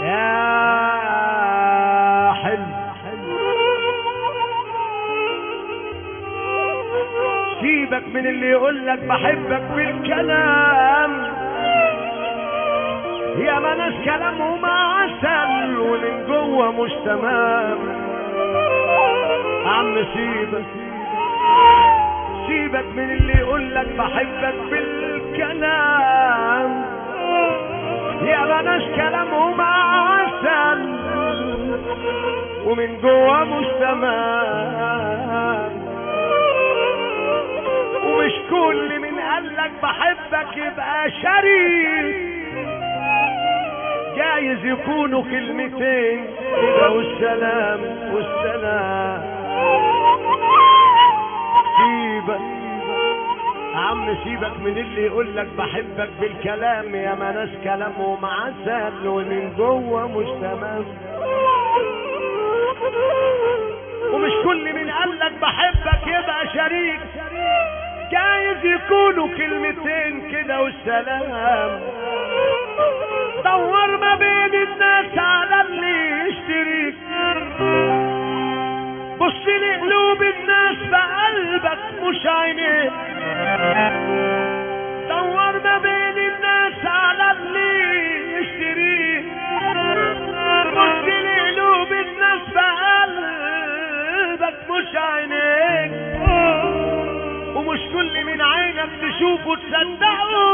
يا حلو سيبك من اللي يقول لك بحبك بالكلام يا ما ناس كلامهم عسل ومن جوه مش تمام عم سيبك سيبك من اللي يقول لك بحبك بالكلام يا ما ناس كلامهم عسل ومن جوه مش تمام ومش كل من قالك بحبك يبقى شريك جايز يكونوا كلمتين كده والسلام والسلام سيبك عم سيبك من اللي يقول لك بحبك بالكلام يا ما ناس كلامهم عسل ومن جوه مش تمام ومش كل من قال لك بحبك يبقى شريك جايز يكونوا كلمتين كده والسلام دور ما بين الناس على اللي يشتريك بص لقلوب الناس بقلبك مش عينيك دور ما بين الناس على اللي يشتريك بص لقلوب الناس بقلبك مش عينيك ومش كل من عينك تشوفه تصدقه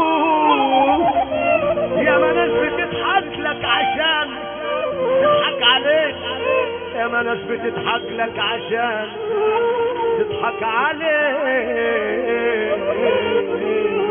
يا ما ناس بتضحك لك عشان تضحك عليك يا ما ناس بتضحك لك عشان تضحك عليك